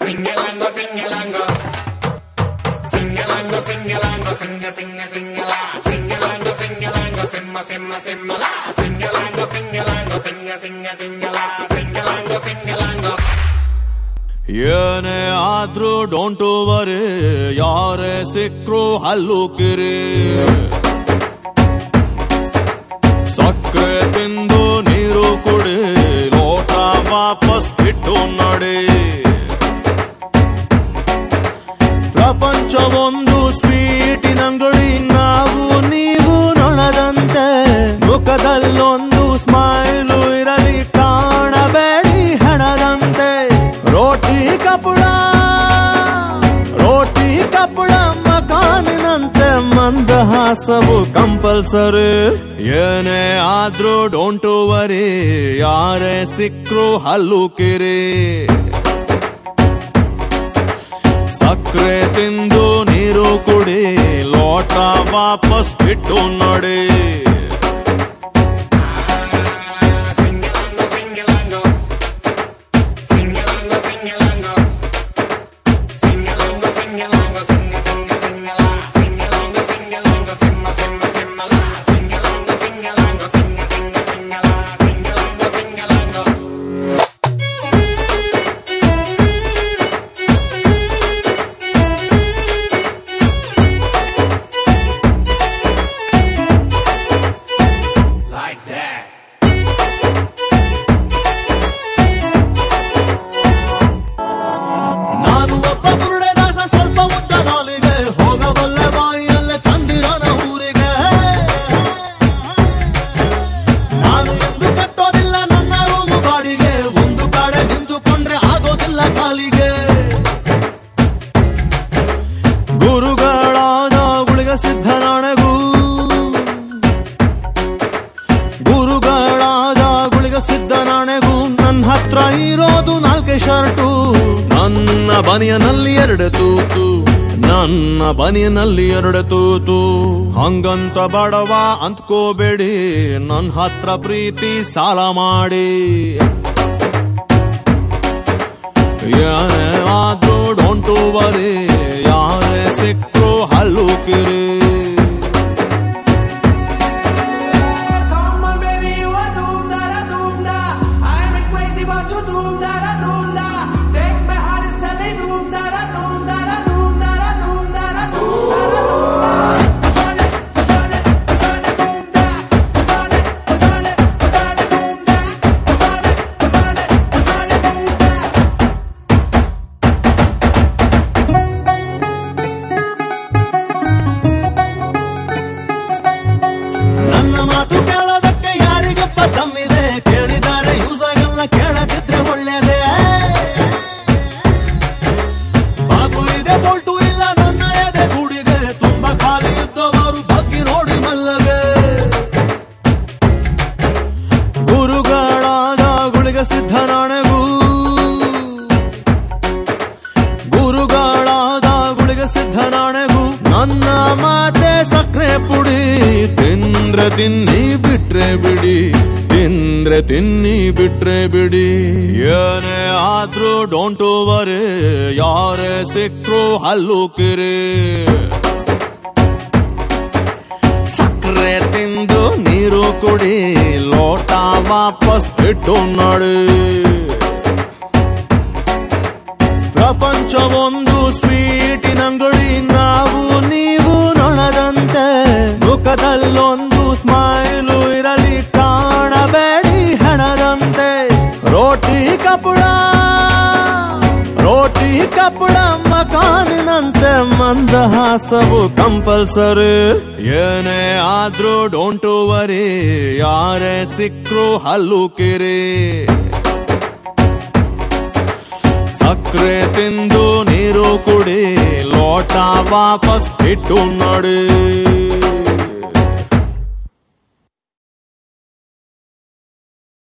Singalango, singalango. Singalango, singalango, singa, singa, singala. Singalango, singalango, simma, simma, simmala. Singalango, singalango, singa, singa, singala. Singalango, singalango. ಏನೇ ಆದ್ರೂ don't worry ಯಾರೇ ಸಿಕ್ರು ಹಲ್ಲು ಕಿರಿ ಸಕ್ಕರೆ ತಿಂದು ನೀರು ಕುಡಿ ಲೋಟ ವಾಪಸ್ ಇಟ್ಟು ನಡಿ ಪ್ರಪಂಚ ಒಂದು ಸ್ವೀಟಿನಂಗಡಿ ನಾವು ನೀವು ನೊಣದಂತೆ ಮುಖದಲ್ಲೊಂದು ಸ್ಮೈಲು ಇರಲಿ ಕಾಣಬೇಡಿ ಹಣದಂತೆ ರೋಟಿ ಕಪುಡ ರೋಟಿ ಕಪುಡ ಮಕಾನಿನಂತೆ ಮಂದಹಾಸವು ಕಂಪಲ್ಸರಿ ಏನೇ ಆದ್ರೂ ಡೋಂಟ್ ವರಿ ಯಾರೇ ಸಿಕ್ರು ಹಲ್ಲು ಕಿರಿ ಸಕ್ಕರೆ ತಿಂದು ನೀರು ಕುಡಿ ಲೋಟ ವಾಪಸ್ ಇಟ್ಟು ನೋಡಿ Singalango, singalango. Singalango, singalango. Singalango, singalango, singa, singa, singala. Singalango, singalango, simma, simma, simmala. Singalango, singalango, singa, singa, singala. Singalango, singalango. Like that. ನಾನು ಒಬ್ಬ ಬುರುಡೆ ದಾಸ ಸ್ವಲ್ಪ ಉದ್ದ ನಾಲಿಗೆ ಹೋಗಬಲ್ಲೆ ಬಾಯಿಯಲ್ಲೇ ಚಂದಿರನ ಊರಿಗೆ ನಾನು ಎಂದು ಕಟ್ಟೋದಿಲ್ಲ ನನ್ನ ರೂಮು ಬಾಡಿಗೆ ಒಂದು ಕಡೆ ನಿಂತುಕೊಂಡ್ರೆ ಆಗೋದಿಲ್ಲ ಕಾಲಿಗೆ ಗುರುಗಳಾದ ಗುಳಿಗ ಸಿದ್ಧನಾಣೆಗೂ ಗುರುಗಳಾದ ಗುಳಿಗ ಸಿದ್ಧನಾಣೆಗೂ ನನ್ನ ಹತ್ರ ಇರೋದು ನಾಲ್ಕೆ ಶರ್ಟು ನನ್ನ ಬನಿಯನಲ್ಲಿ ಎರಡು ತೂತು ನನ್ನ ಬನಿಯನಲ್ಲಿ ಎರಡು ತೂತು ಹಂಗಂತ ಬಡವ ಅಂದ್ಕೋಬೇಡಿ ನನ್ನ ಹತ್ರ ಪ್ರೀತಿ ಸಾಲ ಮಾಡಿ ಯಾರೇ ಆದ್ರೂ ಡೋಂಟು ವರಿ ಯಾರೇ ಸಿಕ್ರು ಹಲ್ಲು ಕಿರಿ Come on, baby, you a doom da da doom da. I'm a crazy about you doom da da doom da. Take my heart is telling doom da da doom da da doom da da doom da da doom da da doom da. Son it, son it, son it, doom da. Son it, son it, son it, doom da. Son it, son it, son it, doom da. ನನ್ನ ಮಾತು ಕೇಳೋದಕ್ಕೆ ಯಾರಿಗಪ್ಪ ತಮ್ಮಿದೆ ಕೇಳಿದ್ದಾರೆ use ಆಗಲ್ಲ ಕೇಳದಿದ್ರೆ ಒಳ್ಳೇದೇ ಬಾಬು ಇದೆ Bolt ಇಲ್ಲ ನನ್ನ ಎದೆ ಗೂಡಿಗೆ ತುಂಬಾ ಖಾಲಿ ಇದ್ದವರು ಬಗ್ಗಿ ನೋಡಿ ಮಲ್ಲಗೆ ಗುರುಗಳಾದ ಗುಳಿಗ ಸಿದ್ಧನಾಣೆಗೂ ಗುರುಗಳಾದ ಗುಳಿಗ ಸಿದ್ಧನಾಣೆಗೂ ನನ್ನ ಮಾತೆ ಸಕ್ಕರೆ ಪುಡಿ ತಿಂದ್ರೆ ತಿನ್ನಿ ಬಿಟ್ರೆ ಬಿಡಿ ತಿಂದ್ರೆ ತಿನ್ನಿ ಬಿಟ್ರೆ ಬಿಡಿ ಏನೇ ಆದ್ರೂ ಡೋಂಟ್ ವರಿ ಯಾರೇ ಸಿಕ್ರು ಹಲ್ಲು ಕಿರಿ ಸಕ್ಕರೆ ತಿಂದು ನೀರು ಕುಡಿ ಲೋಟ ವಾಪಸ್ ಇಟ್ಟು ನೋಡಿ ಪ್ರಪಂಚ ಒಂದು ಸ್ವೀಟಿನಂಗಡಿ ನಾವು ನೀವು ನೊಣದಂತೆ ಮುಖದಲ್ಲೊಂದು ಸ್ಮೈಲು ಇರಲಿ ಕಾಣಬೇಡಿ ಹಣದಂತೆ ರೋಟಿ ಕಪುಡ ರೋಟಿ ಕಪುಡ ಮಕಾನಿನಂತೆ ಮಂದಹಾಸವು ಕಂಪಲ್ಸರಿ ಏನೇ ಆದ್ರೂ ಡೋಂಟ್ ವರಿ ಯಾರೇ ಸಿಕ್ರು ಹಲ್ಲು ಕಿರಿ ಸಕ್ಕರೆ ತಿಂದು ನೀರು ಕುಡಿ ಲೋಟ ವಾಪಸ್ ಇಟ್ಟು ನೋಡಿ